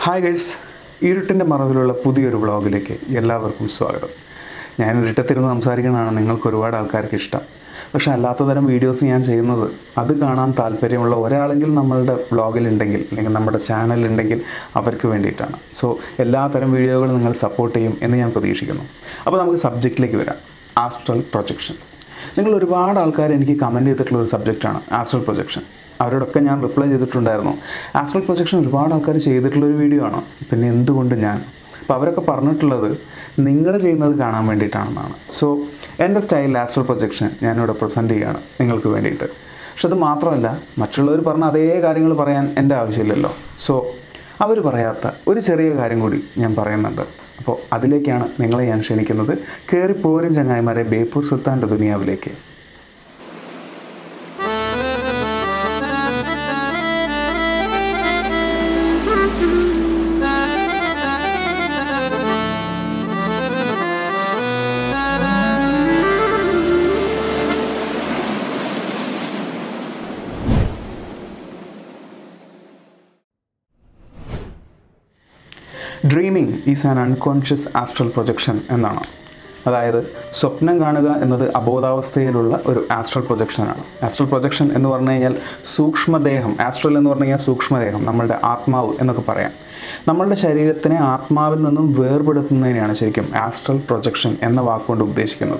hi guys ഇരുട്ടിൻ്റെ മറവിലുള്ള പുതിയൊരു വ്ളോഗിലേക്ക് എല്ലാവർക്കും സ്വാഗതം ഞാൻ ഇരുട്ടത്തിരുന്ന് സംസാരിക്കണതാണ് നിങ്ങൾക്ക് ഒരുപാട് ആൾക്കാർക്ക് ഇഷ്ടം പക്ഷേ അല്ലാത്ത തരം വീഡിയോസ് ഞാൻ ചെയ്യുന്നത് അത് കാണാൻ താല്പര്യമുള്ള ഒരാളെങ്കിലും നമ്മളുടെ വ്ളോഗിലുണ്ടെങ്കിൽ അല്ലെങ്കിൽ നമ്മുടെ ചാനലുണ്ടെങ്കിൽ അവർക്ക് വേണ്ടിയിട്ടാണ് സോ എല്ലാ തരം വീഡിയോകളും നിങ്ങൾ സപ്പോർട്ട് ചെയ്യും എന്ന് ഞാൻ പ്രതീക്ഷിക്കുന്നു അപ്പോൾ നമുക്ക് സബ്ജക്റ്റിലേക്ക് വരാം ആസ്ട്രൽ പ്രൊജക്ഷൻ നിങ്ങൾ ഒരുപാട് ആൾക്കാർ എനിക്ക് കമൻറ്റ് ചെയ്തിട്ടുള്ള ഒരു സബ്ജക്റ്റാണ് ആസ്ട്രൽ പ്രൊജക്ഷൻ അവരോടൊക്കെ ഞാൻ റിപ്ലൈ ചെയ്തിട്ടുണ്ടായിരുന്നു ആസ്ട്രൽ പ്രൊജക്ഷൻ ഒരുപാട് ആൾക്കാർ ചെയ്തിട്ടുള്ളൊരു വീഡിയോ ആണ് പിന്നെ എന്തുകൊണ്ട് ഞാൻ അപ്പോൾ അവരൊക്കെ പറഞ്ഞിട്ടുള്ളത് നിങ്ങൾ ചെയ്യുന്നത് കാണാൻ വേണ്ടിയിട്ടാണെന്നാണ് സോ എൻ്റെ സ്റ്റൈലിൽ ആസ്ട്രൽ പ്രൊജക്ഷൻ ഞാനിവിടെ പ്രസൻറ്റ് ചെയ്യുകയാണ് നിങ്ങൾക്ക് വേണ്ടിയിട്ട് പക്ഷെ അത് മാത്രമല്ല മറ്റുള്ളവർ പറഞ്ഞ അതേ കാര്യങ്ങൾ പറയാൻ എൻ്റെ ആവശ്യമില്ലല്ലോ സോ അവർ പറയാത്ത ഒരു ചെറിയ കാര്യം കൂടി ഞാൻ പറയുന്നുണ്ട് അപ്പോൾ അതിലേക്കാണ് നിങ്ങളെ ഞാൻ ക്ഷണിക്കുന്നത് കയറി പോരും ചങ്ങായിമാരെ ബേപ്പൂർ സുൽത്താൻ്റെ ദുനിയാവിലേക്ക് dreaming is an unconscious astral projection എന്നാണ് അതായത് സ്വപ്നം കാണുക എന്നത് അബോധാവസ്ഥയിലുള്ള ഒരു ആസ്ട്രൽ പ്രൊജക്ഷനാണ് ആസ്ട്രൽ പ്രൊജക്ഷൻ എന്ന് പറഞ്ഞു കഴിഞ്ഞാൽ സൂക്ഷ്മദേഹം ആസ്ട്രൽ എന്ന് പറഞ്ഞു കഴിഞ്ഞാൽ സൂക്ഷ്മദേഹം നമ്മളുടെ ആത്മാവ് എന്നൊക്കെ പറയാം നമ്മളുടെ ശരീരത്തിനെ ആത്മാവിൽ നിന്നും വേർപെടുത്തുന്നതിനെയാണ് ശരിക്കും ആസ്ട്രൽ പ്രൊജക്ഷൻ എന്ന വാക്കുകൊണ്ട് ഉദ്ദേശിക്കുന്നത്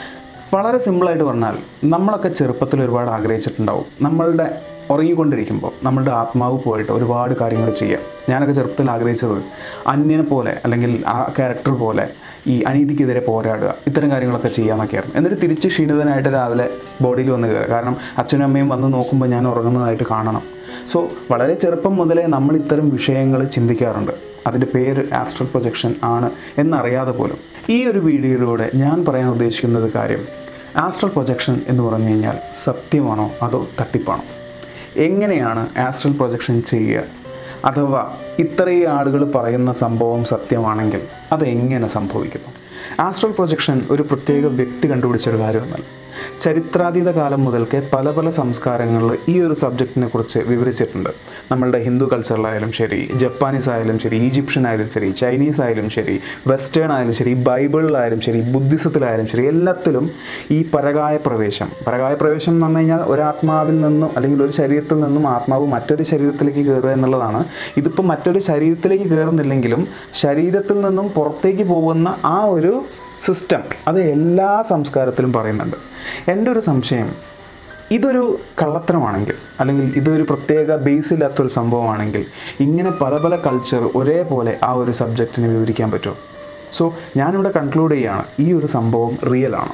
വളരെ സിമ്പിളായിട്ട് പറഞ്ഞാൽ നമ്മളൊക്കെ ചെറുപ്പത്തിൽ ഒരുപാട് ആഗ്രഹിച്ചിട്ടുണ്ടാവും നമ്മളുടെ ഉറങ്ങിക്കൊണ്ടിരിക്കുമ്പോൾ നമ്മളുടെ ആത്മാവ് പോയിട്ട് ഒരുപാട് കാര്യങ്ങൾ ചെയ്യാം ഞാനൊക്കെ ചെറുപ്പത്തിൽ ആഗ്രഹിച്ചത് അന്യനെ പോലെ അല്ലെങ്കിൽ ആ ക്യാരക്ടർ പോലെ ഈ അനീതിക്കെതിരെ പോരാടുക ഇത്തരം കാര്യങ്ങളൊക്കെ ചെയ്യാമെന്നൊക്കെയായിരുന്നു എന്നിട്ട് തിരിച്ച് ക്ഷീണിതനായിട്ട് രാവിലെ ബോഡിയിൽ വന്ന് കയറുക കാരണം അച്ഛനും അമ്മയും വന്ന് നോക്കുമ്പോൾ ഞാൻ ഉറങ്ങുന്നതായിട്ട് കാണണം സോ വളരെ ചെറുപ്പം മുതലേ നമ്മൾ ഇത്തരം വിഷയങ്ങൾ ചിന്തിക്കാറുണ്ട് അതിൻ്റെ പേര് ആസ്ട്രൽ പ്രൊജക്ഷൻ ആണ് എന്നറിയാതെ പോലും ഈ ഒരു വീഡിയോയിലൂടെ ഞാൻ പറയാൻ ഉദ്ദേശിക്കുന്നത് കാര്യം ആസ്ട്രൽ പ്രൊജക്ഷൻ എന്ന് പറഞ്ഞു കഴിഞ്ഞാൽ സത്യമാണോ അതോ തട്ടിപ്പാണോ എങ്ങനെയാണ് ആസ്ട്രൽ പ്രൊജക്ഷൻ ചെയ്യുക അഥവാ ഇത്രയും ആളുകൾ പറയുന്ന സംഭവം സത്യമാണെങ്കിൽ അത് എങ്ങനെ സംഭവിക്കുന്നു ആസ്ട്രൽ പ്രൊജക്ഷൻ ഒരു പ്രത്യേക വ്യക്തി കണ്ടുപിടിച്ചൊരു കാര്യമൊന്നല്ല ചരിത്രാതീത കാലം മുതൽക്കേ പല പല സംസ്കാരങ്ങളിൽ ഈ ഒരു സബ്ജക്റ്റിനെ കുറിച്ച് വിവരിച്ചിട്ടുണ്ട് നമ്മളുടെ ഹിന്ദു കൾച്ചറിലായാലും ശരി ജപ്പാനീസ് ആയാലും ശരി ഈജിപ്ഷ്യൻ ആയാലും ശരി ചൈനീസ് ആയാലും ശരി വെസ്റ്റേൺ ആയാലും ശരി ബൈബിളിലായാലും ശരി ബുദ്ധിസത്തിലായാലും ശരി എല്ലാത്തിലും ഈ പരകായ പ്രവേശം പരകായ പ്രവേശം എന്ന് പറഞ്ഞു കഴിഞ്ഞാൽ ഒരാത്മാവിൽ നിന്നും അല്ലെങ്കിൽ ഒരു ശരീരത്തിൽ നിന്നും ആത്മാവ് മറ്റൊരു ശരീരത്തിലേക്ക് കയറുക എന്നുള്ളതാണ് ഇതിപ്പോൾ മറ്റൊരു ശരീരത്തിലേക്ക് കയറുന്നില്ലെങ്കിലും ശരീരത്തിൽ നിന്നും പുറത്തേക്ക് പോകുന്ന ആ ഒരു സിസ്റ്റം അത് എല്ലാ സംസ്കാരത്തിലും പറയുന്നുണ്ട് എൻ്റെ ഒരു സംശയം ഇതൊരു കള്ളത്തരമാണെങ്കിൽ അല്ലെങ്കിൽ ഇതൊരു പ്രത്യേക ബേസ് ഇല്ലാത്തൊരു സംഭവമാണെങ്കിൽ ഇങ്ങനെ പല പല കൾച്ചർ ഒരേപോലെ ആ ഒരു സബ്ജക്റ്റിനെ വിവരിക്കാൻ പറ്റുമോ സോ ഞാനിവിടെ കൺക്ലൂഡ് ചെയ്യുകയാണ് ഈ ഒരു സംഭവം റിയൽ ആണ്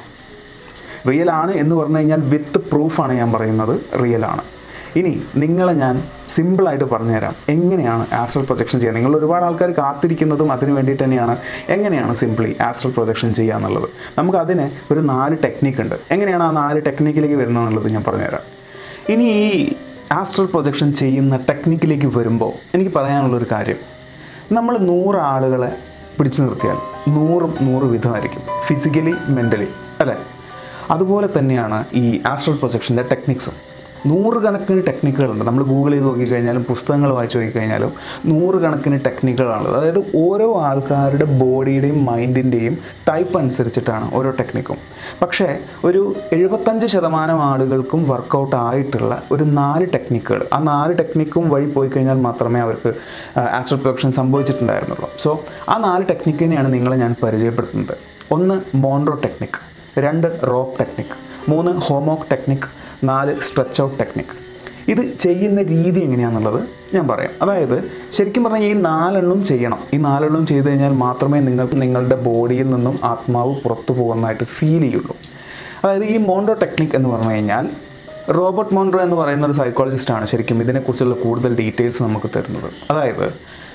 റിയൽ ആണ് എന്ന് പറഞ്ഞു കഴിഞ്ഞാൽ വിത്ത് പ്രൂഫാണ് ഞാൻ പറയുന്നത് റിയൽ ആണ് ഇനി നിങ്ങളെ ഞാൻ സിമ്പിളായിട്ട് പറഞ്ഞുതരാം എങ്ങനെയാണ് ആസ്ട്രൽ പ്രൊജക്ഷൻ ചെയ്യുക നിങ്ങൾ ഒരുപാട് ആൾക്കാർ കാത്തിരിക്കുന്നതും അതിന് വേണ്ടിയിട്ട് തന്നെയാണ് എങ്ങനെയാണ് സിംപ്ലി ആസ്ട്രൽ പ്രൊജക്ഷൻ ചെയ്യുക എന്നുള്ളത് നമുക്ക് അതിന് ഒരു നാല് ടെക്നിക്ക് ഉണ്ട് എങ്ങനെയാണ് ആ നാല് ടെക്നിക്കിലേക്ക് വരുന്നത് എന്നുള്ളത് ഞാൻ പറഞ്ഞുതരാം ഇനി ഈ ആസ്ട്രൽ പ്രൊജക്ഷൻ ചെയ്യുന്ന ടെക്നിക്കിലേക്ക് വരുമ്പോൾ എനിക്ക് പറയാനുള്ളൊരു കാര്യം നമ്മൾ നൂറ് ആളുകളെ പിടിച്ചു നിർത്തിയാൽ നൂറും നൂറ് വിധമായിരിക്കും ഫിസിക്കലി മെൻ്റലി അല്ലേ അതുപോലെ തന്നെയാണ് ഈ ആസ്ട്രൽ പ്രൊജക്ഷൻ്റെ ടെക്നിക്സും നൂറുകണക്കിന് ടെക്നിക്കുകളുണ്ട് നമ്മൾ ഗൂഗിൾ ചെയ്ത് നോക്കിക്കഴിഞ്ഞാലും പുസ്തകങ്ങൾ വായിച്ചു നോക്കിക്കഴിഞ്ഞാലും നൂറുകണക്കിന് ടെക്നിക്കുകളാണ് അതായത് ഓരോ ആൾക്കാരുടെ ബോഡിയുടെയും മൈൻഡിൻ്റെയും ടൈപ്പ് അനുസരിച്ചിട്ടാണ് ഓരോ ടെക്നിക്കും പക്ഷേ ഒരു എഴുപത്തഞ്ച് ശതമാനം ആളുകൾക്കും വർക്കൗട്ട് ആയിട്ടുള്ള ഒരു നാല് ടെക്നിക്കുകൾ ആ നാല് ടെക്നിക്കും വഴി പോയി കഴിഞ്ഞാൽ മാത്രമേ അവർക്ക് ആസ്ട്രൽ പ്രൊജക്ഷൻ സംഭവിച്ചിട്ടുണ്ടായിരുന്നുള്ളൂ സോ ആ നാല് ടെക്നിക്കിനെയാണ് നിങ്ങളെ ഞാൻ പരിചയപ്പെടുത്തുന്നത് ഒന്ന് മോൺട്രോ ടെക്നിക്ക് രണ്ട് റോപ്പ് ടെക്നിക്ക് മൂന്ന് ഹോമോക്ക് ടെക്നിക്ക് നാല് സ്ട്രെച്ച് ഔട്ട് ടെക്നിക്ക് ഇത് ചെയ്യുന്ന രീതി എങ്ങനെയാണെന്നുള്ളത് ഞാൻ പറയാം അതായത് ശരിക്കും പറഞ്ഞാൽ ഈ നാലെണ്ണം ചെയ്യണം ഈ നാലെണ്ണം ചെയ്ത് കഴിഞ്ഞാൽ മാത്രമേ നിങ്ങൾക്ക് നിങ്ങളുടെ ബോഡിയിൽ നിന്നും ആത്മാവ് പുറത്തു പോകുന്നതായിട്ട് ഫീൽ ചെയ്യുള്ളൂ അതായത് ഈ മോൺഡോ ടെക്നിക്ക് എന്ന് പറഞ്ഞു കഴിഞ്ഞാൽ റോബർട്ട് മോൺഡ്രോ എന്ന് പറയുന്ന ഒരു സൈക്കോളജിസ്റ്റാണ് ശരിക്കും ഇതിനെക്കുറിച്ചുള്ള കൂടുതൽ ഡീറ്റെയിൽസ് നമുക്ക് തരുന്നത് അതായത്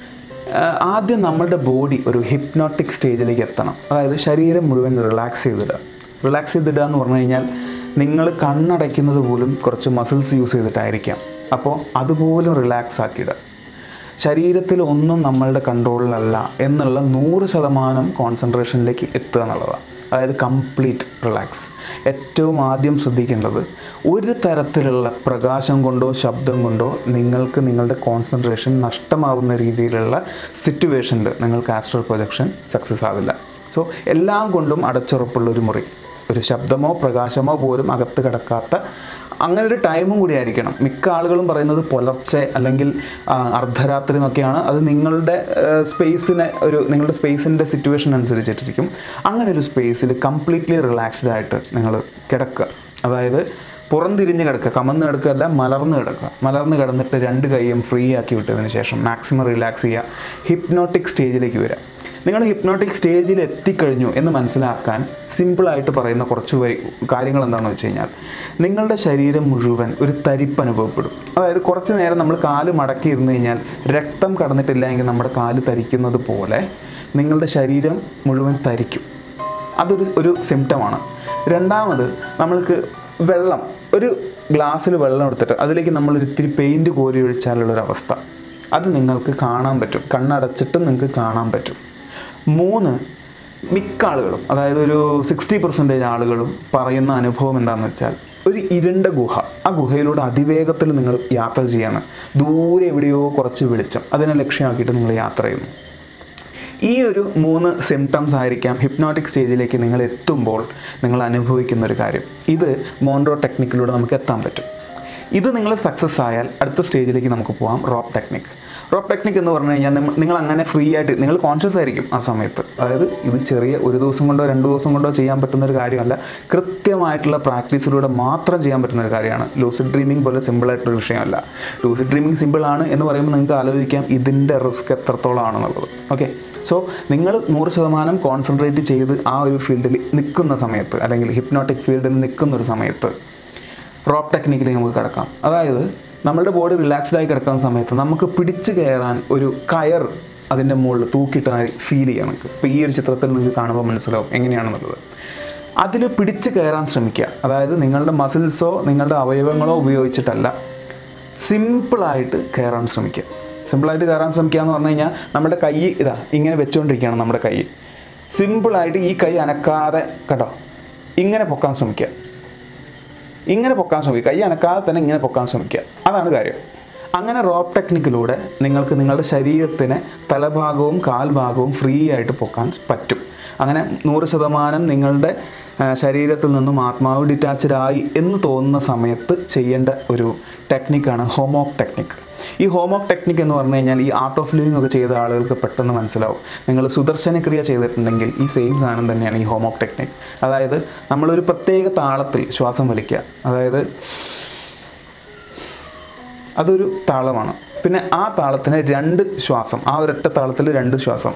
ആദ്യം നമ്മളുടെ ബോഡി ഒരു ഹിപ്നോട്ടിക് സ്റ്റേജിലേക്ക് എത്തണം അതായത് ശരീരം മുഴുവൻ റിലാക്സ് ചെയ്തിടുക റിലാക്സ് ചെയ്തിടുക എന്ന് പറഞ്ഞു കഴിഞ്ഞാൽ നിങ്ങൾ കണ്ണടയ്ക്കുന്നത് പോലും കുറച്ച് മസിൽസ് യൂസ് ചെയ്തിട്ടായിരിക്കാം അപ്പോൾ അതുപോലും റിലാക്സ് ആക്കിയിടുക ശരീരത്തിൽ ഒന്നും നമ്മളുടെ കൺട്രോളിലല്ല എന്നുള്ള നൂറ് ശതമാനം കോൺസെൻട്രേഷനിലേക്ക് എത്തുക എന്നുള്ളതാണ് അതായത് കംപ്ലീറ്റ് റിലാക്സ് ഏറ്റവും ആദ്യം ശ്രദ്ധിക്കേണ്ടത് ഒരു തരത്തിലുള്ള പ്രകാശം കൊണ്ടോ ശബ്ദം കൊണ്ടോ നിങ്ങൾക്ക് നിങ്ങളുടെ കോൺസെൻട്രേഷൻ നഷ്ടമാവുന്ന രീതിയിലുള്ള സിറ്റുവേഷനിൽ നിങ്ങൾക്ക് ആസ്ട്രൽ പ്രൊജക്ഷൻ സക്സസ് ആവില്ല സോ എല്ലാം കൊണ്ടും അടച്ചുറപ്പുള്ള ഒരു മുറി ഒരു ശബ്ദമോ പ്രകാശമോ പോലും അകത്ത് കിടക്കാത്ത അങ്ങനെ ഒരു ടൈമും കൂടി ആയിരിക്കണം മിക്ക ആളുകളും പറയുന്നത് പുലർച്ചെ അല്ലെങ്കിൽ ആ, അർദ്ധരാത്രി എന്നൊക്കെയാണ് അത് നിങ്ങളുടെ സ്പേസിനെ ഒരു നിങ്ങളുടെ സ്പേസിൻ്റെ സിറ്റുവേഷൻ അനുസരിച്ചിട്ടിരിക്കും അങ്ങനെ ഒരു സ്പേസിൽ കംപ്ലീറ്റ്ലി റിലാക്സ്ഡ് ആയിട്ട് നിങ്ങൾ കിടക്കുക അതായത് പുറംതിരിഞ്ഞ് കിടക്കുക കമന്ന് കിടക്കുകയല്ല മലർന്ന് കിടക്കുക മലർന്ന് കിടന്നിട്ട് രണ്ട് കൈയും ഫ്രീ ആക്കി വിട്ടതിന് ശേഷം മാക്സിമം റിലാക്സ് ചെയ്യുക ഹിപ്നോട്ടിക് സ്റ്റേജിലേക്ക് വരിക നിങ്ങൾ ഹിപ്നോട്ടിക് സ്റ്റേജിൽ എത്തിക്കഴിഞ്ഞു എന്ന് മനസ്സിലാക്കാൻ സിമ്പിളായിട്ട് പറയുന്ന കുറച്ച് വരി കാര്യങ്ങൾ എന്താണെന്ന് വെച്ച് കഴിഞ്ഞാൽ നിങ്ങളുടെ ശരീരം മുഴുവൻ ഒരു തരിപ്പ് അനുഭവപ്പെടും അതായത് കുറച്ച് നേരം നമ്മൾ കാല് മടക്കി ഇരുന്ന് കഴിഞ്ഞാൽ രക്തം കടന്നിട്ടില്ല എങ്കിൽ നമ്മുടെ കാല് തരിക്കുന്നത് പോലെ നിങ്ങളുടെ ശരീരം മുഴുവൻ തരിക്കും അതൊരു ഒരു സിംറ്റമാണ് രണ്ടാമത് നമ്മൾക്ക് വെള്ളം ഒരു ഗ്ലാസ്സിൽ വെള്ളം എടുത്തിട്ട് അതിലേക്ക് നമ്മൾ ഇത്തിരി പെയിൻറ്റ് കോരി ഒഴിച്ചാലുള്ളൊരവസ്ഥ അത് നിങ്ങൾക്ക് കാണാൻ പറ്റും കണ്ണടച്ചിട്ടും നിങ്ങൾക്ക് കാണാൻ പറ്റും മൂന്ന് മിക്ക ആളുകളും അതായത് ഒരു സിക്സ്റ്റി പെർസെൻറ്റേജ് ആളുകളും പറയുന്ന അനുഭവം എന്താണെന്ന് വെച്ചാൽ ഒരു ഇരുണ്ട ഗുഹ ആ ഗുഹയിലൂടെ അതിവേഗത്തിൽ നിങ്ങൾ യാത്ര ചെയ്യാണ് ദൂരെ എവിടെയോ കുറച്ച് വെളിച്ചം അതിനെ ലക്ഷ്യമാക്കിയിട്ട് നിങ്ങൾ യാത്ര ചെയ്യുന്നു ഈ ഒരു മൂന്ന് സിംറ്റംസ് ആയിരിക്കാം ഹിപ്നോട്ടിക് സ്റ്റേജിലേക്ക് നിങ്ങൾ എത്തുമ്പോൾ നിങ്ങൾ അനുഭവിക്കുന്ന ഒരു കാര്യം ഇത് മോൺറോ ടെക്നിക്കിലൂടെ നമുക്ക് എത്താൻ പറ്റും ഇത് നിങ്ങൾ സക്സസ് ആയാൽ അടുത്ത സ്റ്റേജിലേക്ക് നമുക്ക് പോകാം റോപ്പ് ടെക്നിക് റോപ്പ് ടെക്നിക് എന്ന് പറഞ്ഞു കഴിഞ്ഞാൽ നിങ്ങ- നിങ്ങൾ അങ്ങനെ ഫ്രീ ആയിട്ട് നിങ്ങൾ കോൺഷ്യസ് ആയിരിക്കും ആ സമയത്ത് അതായത് ഇത് ചെറിയ ഒരു ദിവസം കൊണ്ടോ രണ്ട് ദിവസം കൊണ്ടോ ചെയ്യാൻ പറ്റുന്ന ഒരു കാര്യമല്ല കൃത്യമായിട്ടുള്ള പ്രാക്ടീസിലൂടെ മാത്രം ചെയ്യാൻ പറ്റുന്ന ഒരു കാര്യമാണ് ലൂസിഡ് ഡ്രീമിംഗ് പോലെ സിമ്പിളായിട്ടുള്ള വിഷയമല്ല ലൂസിഡ് ഡ്രീമിംഗ് സിമ്പിൾ ആണ് എന്ന് പറയുമ്പോൾ നിങ്ങൾക്ക് ആലോചിക്കാം ഇതിൻ്റെ റിസ്ക് എത്രത്തോളം ആണെന്നുള്ളത് ഓക്കെ സോ നിങ്ങൾ നൂറ് ശതമാനം കോൺസെൻട്രേറ്റ് ചെയ്ത് ആ ഒരു ഫീൽഡിൽ നിൽക്കുന്ന സമയത്ത് അല്ലെങ്കിൽ ഹിപ്നോട്ടിക് ഫീൽഡിൽ നിൽക്കുന്ന ഒരു സമയത്ത് റോപ്പ് ടെക്നിക്കിലേക്ക് നമുക്ക് കിടക്കാം അതായത് നമ്മളുടെ ബോഡി റിലാക്സ്ഡ് ആയി കിടക്കുന്ന സമയത്ത് നമുക്ക് പിടിച്ചു കയറാൻ ഒരു കയർ അതിൻ്റെ മുകളിൽ തൂക്കിയിട്ട് ഫീൽ ചെയ്യാം നമുക്ക് ഇപ്പോൾ ഈ ഒരു ചിത്രത്തിൽ നിങ്ങൾക്ക് കാണുമ്പോൾ മനസ്സിലാവും എങ്ങനെയാണെന്നുള്ളത് അതിൽ പിടിച്ചു കയറാൻ ശ്രമിക്കുക അതായത് നിങ്ങളുടെ മസിൽസോ നിങ്ങളുടെ അവയവങ്ങളോ ഉപയോഗിച്ചിട്ടല്ല സിമ്പിളായിട്ട് കയറാൻ ശ്രമിക്കുക സിമ്പിളായിട്ട് കയറാൻ ശ്രമിക്കുക എന്ന് പറഞ്ഞു കഴിഞ്ഞാൽ നമ്മുടെ കൈ ഇതാ ഇങ്ങനെ വെച്ചുകൊണ്ടിരിക്കുകയാണ് നമ്മുടെ കൈ സിമ്പിളായിട്ട് ഈ കൈ അനക്കാതെ കേട്ടോ ഇങ്ങനെ പൊക്കാൻ ശ്രമിക്കുക ഇങ്ങനെ പൊക്കാൻ ശ്രമിക്കുക കൈ അനക്കാതെ തന്നെ ഇങ്ങനെ പൊക്കാൻ ശ്രമിക്കുക അതാണ് കാര്യം അങ്ങനെ റോപ്പ് ടെക്നിക്കിലൂടെ നിങ്ങൾക്ക് നിങ്ങളുടെ ശരീരത്തിന് തലഭാഗവും കാൽഭാഗവും ഫ്രീ ആയിട്ട് പൊക്കാൻ പറ്റും അങ്ങനെ നൂറ് ശതമാനം നിങ്ങളുടെ ആ, ശരീരത്തിൽ നിന്നും ആത്മാവ് ഡിറ്റാച്ച്ഡ് ആയി എന്ന് തോന്നുന്ന സമയത്ത് ചെയ്യേണ്ട ഒരു ടെക്നിക്കാണ് ഹോമോക് ടെക്നിക്ക് ഈ ഹോമോക് ടെക്നിക്ക് എന്ന് പറഞ്ഞു കഴിഞ്ഞാൽ ഈ ആർട്ട് ഓഫ് ലിവിങ് ഒക്കെ ചെയ്ത ആളുകൾക്ക് പെട്ടെന്ന് മനസ്സിലാവും നിങ്ങൾ സുദർശന ക്രിയ ചെയ്തിട്ടുണ്ടെങ്കിൽ ഈ സെയിം സാധനം തന്നെയാണ് ഈ ഹോമോക് ടെക്നിക്ക് അതായത് നമ്മളൊരു പ്രത്യേക താളത്തിൽ ശ്വാസം വലിക്കുക അതായത് അതൊരു താളമാണ് പിന്നെ ആ താളത്തിന് രണ്ട് ശ്വാസം ആ ഒരൊറ്റ താളത്തിൽ രണ്ട് ശ്വാസം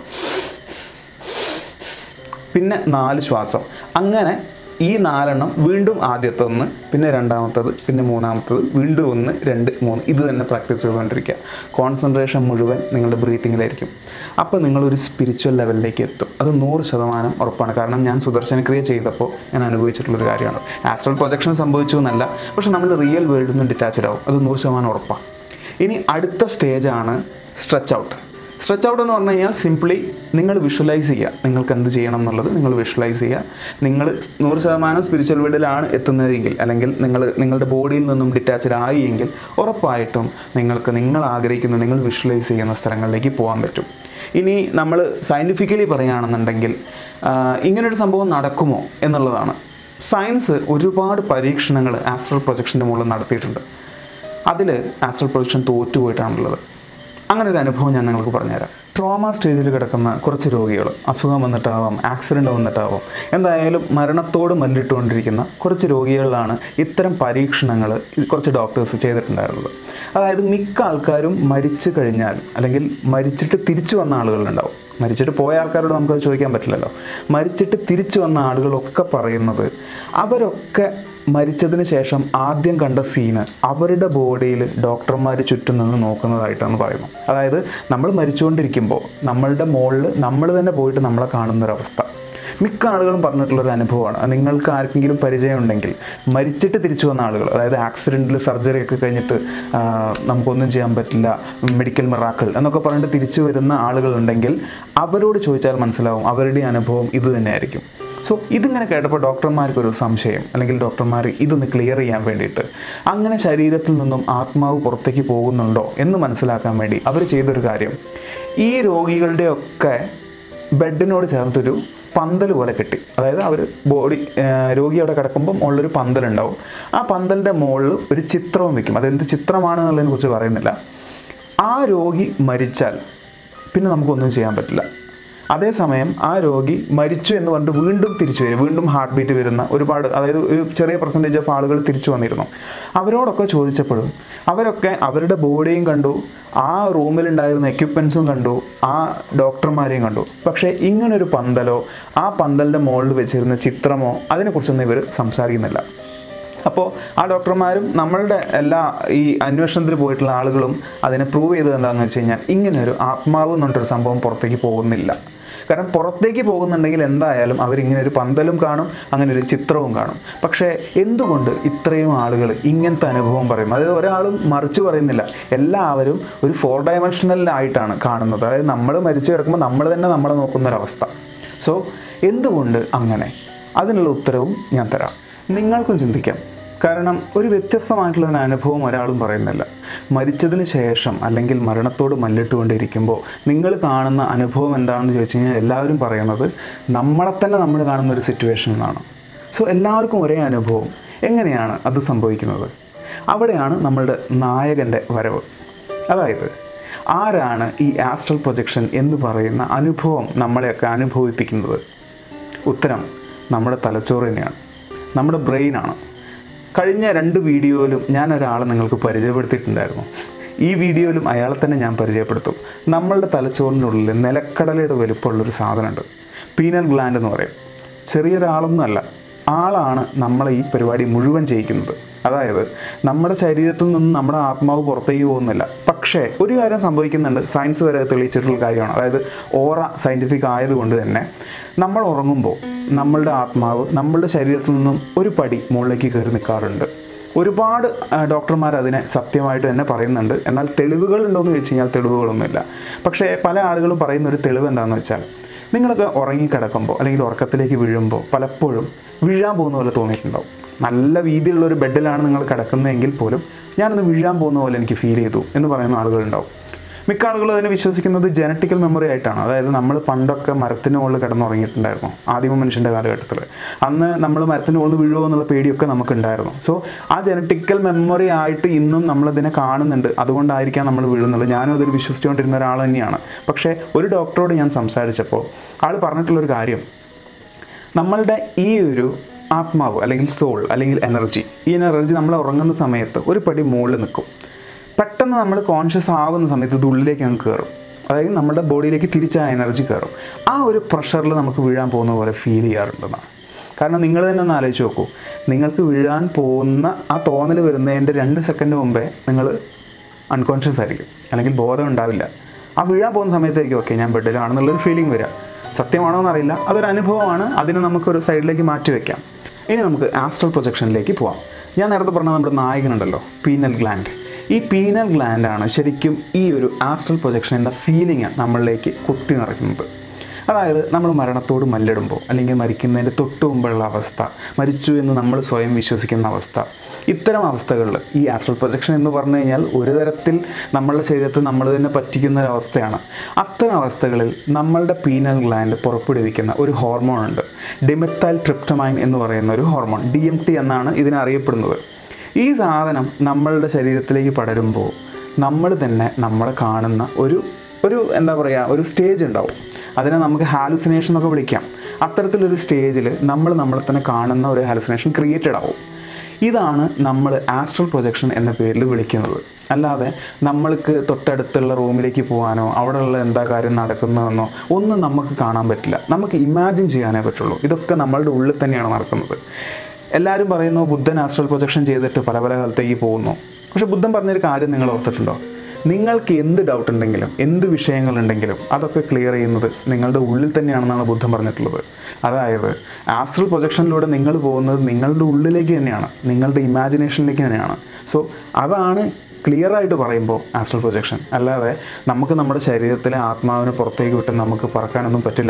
പിന്നെ നാല് ശ്വാസം അങ്ങനെ ഈ നാലെണ്ണം വീണ്ടും ആദ്യത്തെ ഒന്ന് പിന്നെ രണ്ടാമത്തത് പിന്നെ മൂന്നാമത്തത് വീണ്ടും ഒന്ന് രണ്ട് മൂന്ന് ഇത് തന്നെ പ്രാക്ടീസ് ചെയ്തുകൊണ്ടിരിക്കുക കോൺസെൻട്രേഷൻ മുഴുവൻ നിങ്ങളുടെ ബ്രീത്തിങ്ങിലായിരിക്കും അപ്പോൾ നിങ്ങളൊരു സ്പിരിച്വൽ ലെവലിലേക്ക് എത്തും അത് നൂറ് ശതമാനം ഉറപ്പാണ് കാരണം ഞാൻ സുദർശന ക്രിയ ചെയ്തപ്പോൾ ഞാൻ അനുഭവിച്ചിട്ടുള്ളൊരു കാര്യമാണ് ആസ്ട്രൽ പ്രൊജക്ഷൻ സംഭവിച്ചു എന്നല്ല പക്ഷെ നമ്മൾ റിയൽ വേൾഡിൽ നിന്ന് ഡിറ്റാച്ച്ഡ് ആവും അത് നൂറ് ശതമാനം ഉറപ്പാണ് ഇനി അടുത്ത സ്റ്റേജാണ് സ്ട്രെച്ച് ഔട്ട് സ്ട്രെച്ച് ഔട്ട് എന്ന് പറഞ്ഞു കഴിഞ്ഞാൽ സിംപ്ലി നിങ്ങൾ വിഷ്വലൈസ് ചെയ്യുക നിങ്ങൾക്ക് എന്ത് ചെയ്യണം എന്നുള്ളത് നിങ്ങൾ വിഷ്വലൈസ് ചെയ്യുക നിങ്ങൾ നൂറ് ശതമാനം സ്പിരിച്വൽ വേൾഡിലാണ് എത്തുന്നതെങ്കിൽ അല്ലെങ്കിൽ നിങ്ങൾ നിങ്ങളുടെ ബോഡിയിൽ നിന്നും ഡിറ്റാച്ച്ഡ് ആയി എങ്കിൽ ഉറപ്പായിട്ടും നിങ്ങൾക്ക് നിങ്ങൾ ആഗ്രഹിക്കുന്ന നിങ്ങൾ വിഷ്വലൈസ് ചെയ്യുന്ന സ്ഥലങ്ങളിലേക്ക് പോകാൻ പറ്റും ഇനി നമ്മൾ സയൻറ്റിഫിക്കലി പറയുകയാണെന്നുണ്ടെങ്കിൽ ആ, ഇങ്ങനൊരു സംഭവം നടക്കുമോ എന്നുള്ളതാണ് സയൻസ് ഒരുപാട് പരീക്ഷണങ്ങൾ ആസ്ട്രൽ പ്രൊജക്ഷൻ്റെ മുകളിൽ നടത്തിയിട്ടുണ്ട് അതിൽ ആസ്ട്രൽ പ്രൊജക്ഷൻ തോറ്റുപോയിട്ടാണുള്ളത് അങ്ങനെ ഒരു അനുഭവം ഞാൻ നിങ്ങൾക്ക് പറഞ്ഞുതരാം ട്രോമ സ്റ്റേജിൽ കിടക്കുന്ന കുറച്ച് രോഗികൾ അസുഖം വന്നിട്ടാവാം ആക്സിഡൻ്റ് വന്നിട്ടാവാം എന്തായാലും മരണത്തോട് മല്ലിട്ടുകൊണ്ടിരിക്കുന്ന കുറച്ച് രോഗികളിലാണ് ഇത്തരം പരീക്ഷണങ്ങൾ കുറച്ച് ഡോക്ടേഴ്സ് ചെയ്തിട്ടുണ്ടായിരുന്നത് അതായത് മിക്ക ആൾക്കാരും മരിച്ചു കഴിഞ്ഞാൽ അല്ലെങ്കിൽ മരിച്ചിട്ട് തിരിച്ചു വന്ന ആളുകളുണ്ടാവും മരിച്ചിട്ട് പോയ ആൾക്കാരോട് നമുക്കത് ചോദിക്കാൻ പറ്റില്ലല്ലോ മരിച്ചിട്ട് തിരിച്ചു വന്ന ആളുകളൊക്കെ പറയുന്നത് അവരൊക്കെ മരിച്ചതിന് ശേഷം ആദ്യം കണ്ട സീന് അവരുടെ ബോഡിയിൽ ഡോക്ടർമാർ ചുറ്റും നിന്ന് നോക്കുന്നതായിട്ടാണ് പറയുന്നത് അതായത് നമ്മൾ മരിച്ചുകൊണ്ടിരിക്കുമ്പോൾ നമ്മളുടെ മുകളിൽ നമ്മൾ തന്നെ പോയിട്ട് നമ്മളെ കാണുന്നൊരവസ്ഥ മിക്ക ആളുകളും പറഞ്ഞിട്ടുള്ളൊരു അനുഭവമാണ് അത് നിങ്ങൾക്ക് ആർക്കെങ്കിലും പരിചയമുണ്ടെങ്കിൽ മരിച്ചിട്ട് തിരിച്ചു വന്ന ആളുകൾ അതായത് ആക്സിഡൻറ്റിൽ സർജറി ഒക്കെ കഴിഞ്ഞിട്ട് ആ, നമുക്കൊന്നും ചെയ്യാൻ പറ്റില്ല മെഡിക്കൽ മിറാക്കൾ എന്നൊക്കെ പറഞ്ഞിട്ട് തിരിച്ചു വരുന്ന ആളുകളുണ്ടെങ്കിൽ അവരോട് ചോദിച്ചാൽ മനസ്സിലാവും അവരുടെ അനുഭവം ഇത് തന്നെയായിരിക്കും സോ ഇതിങ്ങനെ കേട്ടപ്പോൾ ഡോക്ടർമാർക്ക് ഒരു സംശയം അല്ലെങ്കിൽ ഡോക്ടർമാർ ഇതൊന്ന് ക്ലിയർ ചെയ്യാൻ വേണ്ടിയിട്ട് അങ്ങനെ ശരീരത്തിൽ നിന്നും ആത്മാവ് പുറത്തേക്ക് പോകുന്നുണ്ടോ എന്ന് മനസ്സിലാക്കാൻ വേണ്ടി അവർ ചെയ്തൊരു കാര്യം ഈ രോഗികളുടെയൊക്കെ ബെഡിനോട് ചേർന്നൊരു പന്തൽ പോലെ കെട്ടി അതായത് അവർ ബോഡി രോഗി അവിടെ കിടക്കുമ്പം ഉള്ളൊരു പന്തലുണ്ടാവും ആ പന്തലിൻ്റെ മുകളിൽ ഒരു ചിത്രവും വെക്കും അതെന്ത് ചിത്രമാണ് എന്നുള്ളതിനെ കുറിച്ച് പറയുന്നില്ല ആ രോഗി മരിച്ചാൽ പിന്നെ നമുക്കൊന്നും ചെയ്യാൻ പറ്റില്ല അതേസമയം ആ രോഗി മരിച്ചു എന്ന് പറഞ്ഞിട്ട് വീണ്ടും തിരിച്ചു വരും വീണ്ടും ഹാർട്ട് ബീറ്റ് വരുന്ന ഒരുപാട് അതായത് ഒരു ചെറിയ പെർസെൻറ്റേജ് ഓഫ് ആളുകൾ തിരിച്ചു വന്നിരുന്നു അവരോടൊക്കെ ചോദിച്ചപ്പോഴും അവരൊക്കെ അവരുടെ ബോഡിയും കണ്ടു ആ റൂമിലുണ്ടായിരുന്ന എക്യുപ്മെൻസും കണ്ടു ആ ഡോക്ടർമാരെയും കണ്ടു പക്ഷേ ഇങ്ങനൊരു പന്തലോ ആ പന്തലിൻ്റെ മുകളിൽ വെച്ചിരുന്ന ചിത്രമോ അതിനെക്കുറിച്ചൊന്നും ഇവർ സംസാരിക്കുന്നില്ല അപ്പോൾ ആ ഡോക്ടർമാരും നമ്മളുടെ എല്ലാ ഈ അന്വേഷണത്തിൽ പോയിട്ടുള്ള ആളുകളും അതിനെ പ്രൂവ് ചെയ്തത് എന്താണെന്ന് വെച്ച് കഴിഞ്ഞാൽ ഇങ്ങനെ ഒരു ആത്മാവ് എന്ന് പറഞ്ഞിട്ടൊരു സംഭവം പുറത്തേക്ക് പോകുന്നില്ല കാരണം പുറത്തേക്ക് പോകുന്നുണ്ടെങ്കിൽ എന്തായാലും അവരിങ്ങനെ ഒരു പന്തലും കാണും അങ്ങനെ ഒരു ചിത്രവും കാണും പക്ഷേ എന്തുകൊണ്ട് ഇത്രയും ആളുകൾ ഇങ്ങനത്തെ അനുഭവം പറയും അതായത് ഒരാളും മറിച്ച് പറയുന്നില്ല എല്ലാവരും ഒരു ഫോർ ഡയമെൻഷനലായിട്ടാണ് കാണുന്നത് അതായത് നമ്മൾ മരിച്ചു കിടക്കുമ്പോൾ നമ്മൾ തന്നെ നമ്മളെ നോക്കുന്ന ഒരവസ്ഥ സോ എന്തുകൊണ്ട് അങ്ങനെ അതിനുള്ള ഉത്തരവും ഞാൻ തരാം നിങ്ങൾക്കും ചിന്തിക്കാം കാരണം ഒരു വ്യത്യസ്തമായിട്ടുള്ള ഒരു അനുഭവം ഒരാളും പറയുന്നില്ല മരിച്ചതിന് ശേഷം അല്ലെങ്കിൽ മരണത്തോട് മല്ലിട്ടുകൊണ്ടിരിക്കുമ്പോൾ നിങ്ങൾ കാണുന്ന അനുഭവം എന്താണെന്ന് ചോദിച്ചു കഴിഞ്ഞാൽ എല്ലാവരും പറയുന്നത് നമ്മളെ തന്നെ നമ്മൾ കാണുന്ന ഒരു സിറ്റുവേഷൻ എന്നാണ് സോ എല്ലാവർക്കും ഒരേ അനുഭവം എങ്ങനെയാണ് അത് സംഭവിക്കുന്നത് അവിടെയാണ് നമ്മളുടെ നായകൻ്റെ വരവ് അതായത് ആരാണ് ഈ ആസ്ട്രൽ പ്രൊജക്ഷൻ എന്ന് പറയുന്ന അനുഭവം നമ്മളെയൊക്കെ അനുഭവിപ്പിക്കുന്നത് ഉത്തരം നമ്മുടെ തലച്ചോറ് തന്നെയാണ് നമ്മുടെ ബ്രെയിനാണ് കഴിഞ്ഞ രണ്ട് വീഡിയോയിലും ഞാൻ ഒരാളെ നിങ്ങൾക്ക് പരിചയപ്പെടുത്തിയിട്ടുണ്ടായിരുന്നു ഈ വീഡിയോയിലും അയാളെ തന്നെ ഞാൻ പരിചയപ്പെടുത്തും നമ്മളുടെ തലച്ചോറിനുള്ളിൽ നിലക്കടലയുടെ വലുപ്പമുള്ളൊരു സാധനമുണ്ട് പീനൽ ഗ്ലാൻഡ് എന്ന് പറയും ചെറിയൊരാളൊന്നുമല്ല ആളാണ് നമ്മളെ ഈ പരിപാടി മുഴുവൻ ചെയ്യിക്കുന്നത് അതായത് നമ്മുടെ ശരീരത്തിൽ നിന്ന് നമ്മുടെ ആത്മാവ് പുറത്തേക്ക് പോകുന്നില്ല പക്ഷേ ഒരു കാര്യം സംഭവിക്കുന്നുണ്ട് സയൻസ് വരെ തെളിയിച്ചിട്ടുള്ള കാര്യമാണ് അതായത് ഓറ സയൻറ്റിഫിക് ആയതുകൊണ്ട് തന്നെ നമ്മൾ ഉറങ്ങുമ്പോൾ നമ്മളുടെ ആത്മാവ് നമ്മളുടെ ശരീരത്തിൽ നിന്നും ഒരു പടി മുകളിലേക്ക് കയറി നിൽക്കാറുണ്ട് ഒരുപാട് ആ, ഡോക്ടർമാർ അതിനെ സത്യമായിട്ട് തന്നെ പറയുന്നുണ്ട് എന്നാൽ തെളിവുകൾ ഉണ്ടോയെന്ന് ചോദിച്ചു കഴിഞ്ഞാൽ തെളിവുകളൊന്നുമില്ല പക്ഷേ പല ആളുകളും പറയുന്ന ഒരു തെളിവ് എന്താണെന്ന് വെച്ചാൽ നിങ്ങളൊക്കെ ഉറങ്ങിക്കിടക്കുമ്പോൾ അല്ലെങ്കിൽ ഉറക്കത്തിലേക്ക് വീഴുമ്പോൾ പലപ്പോഴും വീഴാൻ പോകുന്ന പോലെ തോന്നിയിട്ടുണ്ടാവും നല്ല വീതിയുള്ള ഒരു ബെഡിലാണ് നിങ്ങൾ കിടക്കുന്നതെങ്കിൽ പോലും ഞാനൊന്ന് വീഴാൻ പോകുന്ന പോലെ എനിക്ക് ഫീൽ ചെയ്തു എന്ന് പറയുന്ന ആളുകളുണ്ടാവും മിക്ക ആളുകളും അതിനെ വിശ്വസിക്കുന്നത് ജനറ്റിക്കൽ മെമ്മറി ആയിട്ടാണ് അതായത് നമ്മൾ പണ്ടൊക്കെ മരത്തിന് മുകളിൽ കിടന്നുറങ്ങിയിട്ടുണ്ടായിരുന്നു ആദിമ മനുഷ്യൻ്റെ കാലഘട്ടത്തിൽ അന്ന് നമ്മൾ മരത്തിന് മുകളിൽ വീഴുമോ എന്നുള്ള പേടിയൊക്കെ നമുക്കുണ്ടായിരുന്നു സോ ആ ജനറ്റിക്കൽ മെമ്മറി ആയിട്ട് ഇന്നും നമ്മളതിനെ കാണുന്നുണ്ട് അതുകൊണ്ടായിരിക്കാം നമ്മൾ വീഴുന്നുള്ളത് ഞാനും അതൊരു വിശ്വസിച്ചുകൊണ്ടിരുന്ന ഒരാൾ തന്നെയാണ് പക്ഷേ ഒരു ഡോക്ടറോട് ഞാൻ സംസാരിച്ചപ്പോൾ ആൾ പറഞ്ഞിട്ടുള്ളൊരു കാര്യം നമ്മളുടെ ഈ ഒരു ആത്മാവ് അല്ലെങ്കിൽ സോൾ അല്ലെങ്കിൽ എനർജി ഈ എനർജി നമ്മൾ ഉറങ്ങുന്ന സമയത്ത് ഒരു പടി മുകളിൽ നിൽക്കും പെട്ടെന്ന് നമ്മൾ കോൺഷ്യസ് ആവുന്ന സമയത്ത് ഇത് ഉള്ളിലേക്ക് അങ്ങ് കയറും അതായത് നമ്മുടെ ബോഡിയിലേക്ക് തിരിച്ച് ആ എനർജി കയറും ആ ഒരു പ്രഷറിൽ നമുക്ക് വീഴാൻ പോകുന്ന പോലെ ഫീൽ ചെയ്യാറുണ്ടെന്നാണ് കാരണം നിങ്ങൾ തന്നെ ഒന്ന് ആലോചിച്ച് നോക്കൂ നിങ്ങൾക്ക് വീഴാൻ പോകുന്ന ആ തോന്നൽ വരുന്നതിൻ്റെ രണ്ട് സെക്കൻഡ് മുമ്പേ നിങ്ങൾ അൺകോൺഷ്യസ് ആയിരിക്കും അല്ലെങ്കിൽ ബോധം ഉണ്ടാവില്ല ആ വീഴാൻ പോകുന്ന സമയത്തേക്ക് ഓക്കെ ഞാൻ ബെഡിലാണെന്നുള്ളൊരു ഫീലിംഗ് വരിക സത്യമാണോ എന്നറിയില്ല അതൊരു അനുഭവമാണ് അതിനെ നമുക്കൊരു സൈഡിലേക്ക് മാറ്റി വെക്കാം ഇനി നമുക്ക് ആസ്ട്രൽ പ്രൊജക്ഷനിലേക്ക് പോവാം ഞാൻ നേരത്തെ പറഞ്ഞ നമ്മുടെ നായകനുണ്ടല്ലോ പീനൽ ഗ്ലാൻഡ് ഈ പീനൽ ഗ്ലാൻഡാണ് ശരിക്കും ഈ ഒരു ആസ്ട്രൽ പ്രൊജക്ഷൻ്റെ ഫീലിംഗ് നമ്മളിലേക്ക് കുത്തി നിറയ്ക്കുന്നത് അതായത് നമ്മൾ മരണത്തോട് മല്ലിടുമ്പോൾ അല്ലെങ്കിൽ മരിക്കുന്നതിൻ്റെ തൊട്ട് മുമ്പുള്ള അവസ്ഥ മരിച്ചു എന്ന് നമ്മൾ സ്വയം വിശ്വസിക്കുന്ന അവസ്ഥ ഇത്തരം അവസ്ഥകളിൽ ഈ ആസ്ട്രൽ പ്രൊജക്ഷൻ എന്ന് പറഞ്ഞു കഴിഞ്ഞാൽ ഒരു തരത്തിൽ നമ്മളുടെ ശരീരത്തിൽ നമ്മൾ തന്നെ പറ്റിക്കുന്ന ഒരു അവസ്ഥയാണ് അത്തരം അവസ്ഥകളിൽ നമ്മളുടെ പീനൽ ഗ്ലാൻഡ് പുറപ്പെടുവിക്കുന്ന ഒരു ഹോർമോൺ ഉണ്ട് ഡിമെത്തൈൽ ട്രിപ്റ്റമൈൻ എന്ന് പറയുന്ന ഒരു ഹോർമോൺ ഡി എം ടി എന്നാണ് ഇതിനെ അറിയപ്പെടുന്നത് ഈ സാധനം നമ്മളുടെ ശരീരത്തിലേക്ക് പടരുമ്പോൾ നമ്മൾ തന്നെ നമ്മളെ കാണുന്ന ഒരു ഒരു എന്താ പറയുക ഒരു സ്റ്റേജ് ഉണ്ടാവും അതിനെ നമുക്ക് ഹാലുസിനേഷൻ എന്നൊക്കെ വിളിക്കാം അത്തരത്തിലൊരു സ്റ്റേജിൽ നമ്മൾ നമ്മളെ തന്നെ കാണുന്ന ഒരു ഹാലുസിനേഷൻ ക്രിയേറ്റഡ് ആവും ഇതാണ് നമ്മൾ ആസ്ട്രൽ പ്രൊജക്ഷൻ എന്ന പേരിൽ വിളിക്കുന്നത് അല്ലാതെ നമ്മൾക്ക് തൊട്ടടുത്തുള്ള റൂമിലേക്ക് പോകാനോ അവിടെയുള്ള എന്താ കാര്യം നടക്കുന്നതെന്നോ ഒന്നും നമുക്ക് കാണാൻ പറ്റില്ല നമുക്ക് ഇമാജിൻ ചെയ്യാനേ പറ്റുള്ളൂ ഇതൊക്കെ നമ്മളുടെ ഉള്ളിൽ തന്നെയാണ് നടക്കുന്നത് എല്ലാവരും പറയുന്നു ബുദ്ധൻ ആസ്ട്രൽ പ്രൊജക്ഷൻ ചെയ്തിട്ട് പല പല സ്ഥലത്തേക്ക് പോകുന്നു പക്ഷെ ബുദ്ധൻ പറഞ്ഞൊരു കാര്യം നിങ്ങൾ ഓർത്തിട്ടുണ്ടോ നിങ്ങൾക്ക് എന്ത് ഡൗട്ട് ഉണ്ടെങ്കിലും എന്ത് വിഷയങ്ങളുണ്ടെങ്കിലും അതൊക്കെ ക്ലിയർ ചെയ്യുന്നത് നിങ്ങളുടെ ഉള്ളിൽ തന്നെയാണെന്നാണ് ബുദ്ധൻ പറഞ്ഞിട്ടുള്ളത് അതായത് ആസ്ട്രൽ പ്രൊജക്ഷനിലൂടെ നിങ്ങൾ പോകുന്നത് നിങ്ങളുടെ ഉള്ളിലേക്ക് തന്നെയാണ് നിങ്ങളുടെ ഇമാജിനേഷനിലേക്ക് തന്നെയാണ് സോ അതാണ് ക്ലിയർ ആയിട്ട് പറയുമ്പോൾ ആസ്ട്രൽ പ്രൊജക്ഷൻ അല്ലാതെ നമുക്ക് നമ്മുടെ ശരീരത്തിലെ ആത്മാവിനെ പുറത്തേക്ക് വിട്ട് നമുക്ക് പറക്കാനൊന്നും പറ്റില്ല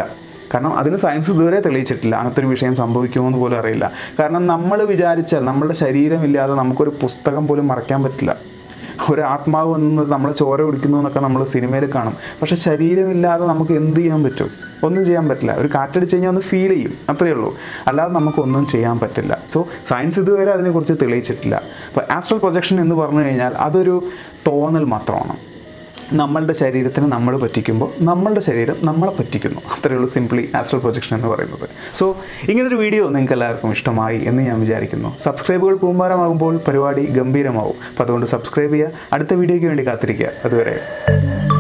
കാരണം അതിന് സയൻസ് ഇതുവരെ തെളിയിച്ചിട്ടില്ല അങ്ങനത്തെ ഒരു വിഷയം സംഭവിക്കുമോ എന്ന് പോലും അറിയില്ല കാരണം നമ്മൾ വിചാരിച്ചാൽ നമ്മളുടെ ശരീരമില്ലാതെ നമുക്കൊരു പുസ്തകം പോലും മറയ്ക്കാൻ പറ്റില്ല ഒരു ആത്മാവ് എന്നത് നമ്മളെ ചോര കുടിക്കുന്നു എന്നൊക്കെ നമ്മൾ സിനിമയിൽ കാണും പക്ഷെ ശരീരമില്ലാതെ നമുക്ക് എന്ത് ചെയ്യാൻ പറ്റും ഒന്നും ചെയ്യാൻ പറ്റില്ല ഒരു കാറ്റടിച്ച് കഴിഞ്ഞാൽ ഒന്ന് ഫീൽ ചെയ്യും അത്രയേ ഉള്ളൂ അല്ലാതെ നമുക്കൊന്നും ചെയ്യാൻ പറ്റില്ല സോ സയൻസ് ഇതുവരെ അതിനെക്കുറിച്ച് തെളിയിച്ചിട്ടില്ല അപ്പോൾ ആസ്ട്രൽ പ്രൊജക്ഷൻ എന്ന് പറഞ്ഞു കഴിഞ്ഞാൽ അതൊരു തോന്നൽ മാത്രമാണ് നമ്മളുടെ ശരീരത്തിന് നമ്മൾ പറ്റിക്കുമ്പോൾ നമ്മളുടെ ശരീരം നമ്മളെ പറ്റിക്കുന്നു അത്രയേ ഉള്ളൂ സിംപ്ലി ആസ്ട്രൽ പ്രൊജക്ഷൻ എന്ന് പറയുന്നത് സോ ഇങ്ങനൊരു വീഡിയോ നിങ്ങൾക്ക് എല്ലാവർക്കും ഇഷ്ടമായി എന്ന് ഞാൻ വിചാരിക്കുന്നു സബ്സ്ക്രൈബുകൾ പൂമ്പാരമാകുമ്പോൾ പരിപാടി ഗംഭീരമാവും അപ്പോൾ അതുകൊണ്ട് സബ്സ്ക്രൈബ് ചെയ്യുക അടുത്ത വീഡിയോയ്ക്ക് വേണ്ടി കാത്തിരിക്കുക അതുവരെ